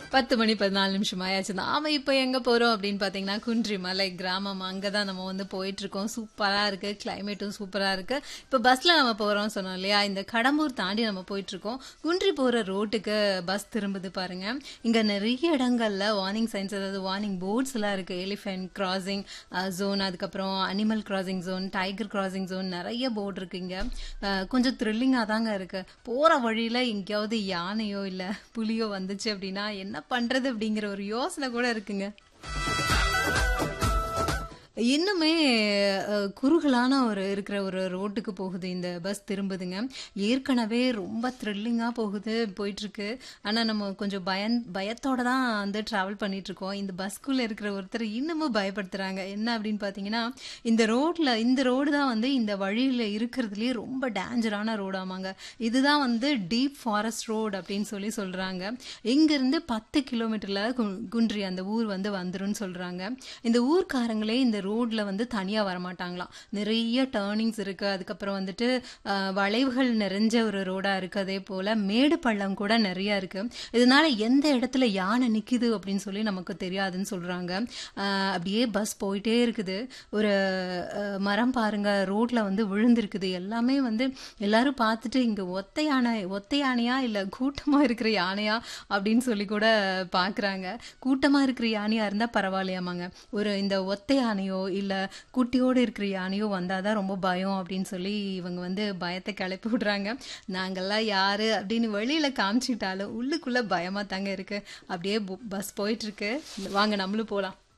பத்து மணி பதினாலு நிமிஷம் ஆயாச்சு நாம இப்போ எங்க போறோம் அப்படின்னு பாத்தீங்கன்னா குன்றி மலை கிராமம் அங்கதான் நம்ம வந்து போயிட்டு இருக்கோம் சூப்பரா இருக்கு கிளைமேட்டும் சூப்பரா இருக்கு இப்போ பஸ்ல நம்ம போறோம் சொன்னோம் இல்லையா இந்த கடம்பூர் தாண்டி நம்ம போயிட்டு இருக்கோம் குன்றி போற ரோட்டுக்கு பஸ் திரும்புது பாருங்க இங்க நிறைய இடங்கள்ல வார்னிங் சைன்ஸ் அதாவது வார்னிங் போர்ட்ஸ் எல்லாம் இருக்கு எலிஃபென்ட் கிராசிங் ஜோன் அதுக்கப்புறம் animal crossing zone tiger crossing zone நிறைய போர்டு இருக்கு இங்க அஹ், கொஞ்சம் த்ரில்லிங்கா தாங்க இருக்கு போற வழியில எங்கேயாவது யானையோ இல்ல புலியோ வந்துச்சு அப்படின்னா என்ன பண்றது அப்படிங்கிற ஒரு யோசனை கூட இருக்குங்க இன்னுமே அஹ், குறுகலான ஒரு இருக்கிற ஒரு ரோட்டுக்கு போகுது இந்த பஸ் திரும்புதுங்க ஏற்கனவே ரொம்ப த்ரில்லிங்காக போகுது போயிட்டு இருக்கு ஆனால் நம்ம கொஞ்சம் பயன் பயத்தோட தான் வந்து ட்ராவல் பண்ணிட்டு இருக்கோம் இந்த பஸ்க்குள்ள இருக்கிற ஒருத்தர் இன்னமும் பயப்படுத்துறாங்க என்ன அப்படின்னு பார்த்தீங்கன்னா இந்த ரோட்ல இந்த ரோடு தான் வந்து இந்த வழியில் இருக்கிறதுலேயே ரொம்ப டேஞ்சரான ரோடு ஆமாங்க இதுதான் வந்து டீப் ஃபாரஸ்ட் ரோடு அப்படின்னு சொல்லி சொல்றாங்க இங்கிருந்து பத்து கிலோமீட்டர்ல கு- குன்றி அந்த ஊர் வந்து வந்துரும்னு சொல்றாங்க இந்த ஊர்க்காரங்களே இந்த ரோட்ல வந்து தனியா வரமாட்டாங்களாம் நிறைய டேர்னிங்ஸ் இருக்கு அதுக்கப்புறம் வந்துட்டு அஹ், வளைவுகள் நிறைஞ்ச ஒரு ரோடா இருக்கு அதே போல மேடு பள்ளம் கூட நிறைய இருக்கு இதனால எந்த இடத்துல யானை நிக்குது அப்படின்னு சொல்லி நமக்கு தெரியாதுன்னு சொல்றாங்க அஹ், அப்படியே பஸ் போயிட்டே இருக்குது ஒரு அஹ், மரம் பாருங்க ரோட்ல வந்து விழுந்திருக்குது எல்லாமே வந்து எல்லாரும் பார்த்துட்டு இங்க ஒத்தை யானை ஒத்தை யானையா இல்ல கூட்டமா இருக்கிற யானையா அப்படின்னு சொல்லி கூட பாக்குறாங்க கூட்டமா இருக்கிற யானையா இருந்தா பரவாயில்லையாமாங்க ஒரு இந்த ஒத்தை யானையோ இல்ல குட்டியோடு இருக்கிற யானையோ வந்தாதான் ரொம்ப பயம் அப்படின்னு சொல்லி இவங்க வந்து பயத்தை கிளப்பி விடுறாங்க நாங்கெல்லாம் யாரு அப்படின்னு வெளியில காமிச்சிட்டாலும் உள்ளுக்குள்ள பயமா தாங்க இருக்கு அப்படியே பஸ் போயிட்டு இருக்கு வாங்க நம்மளும் போலாம்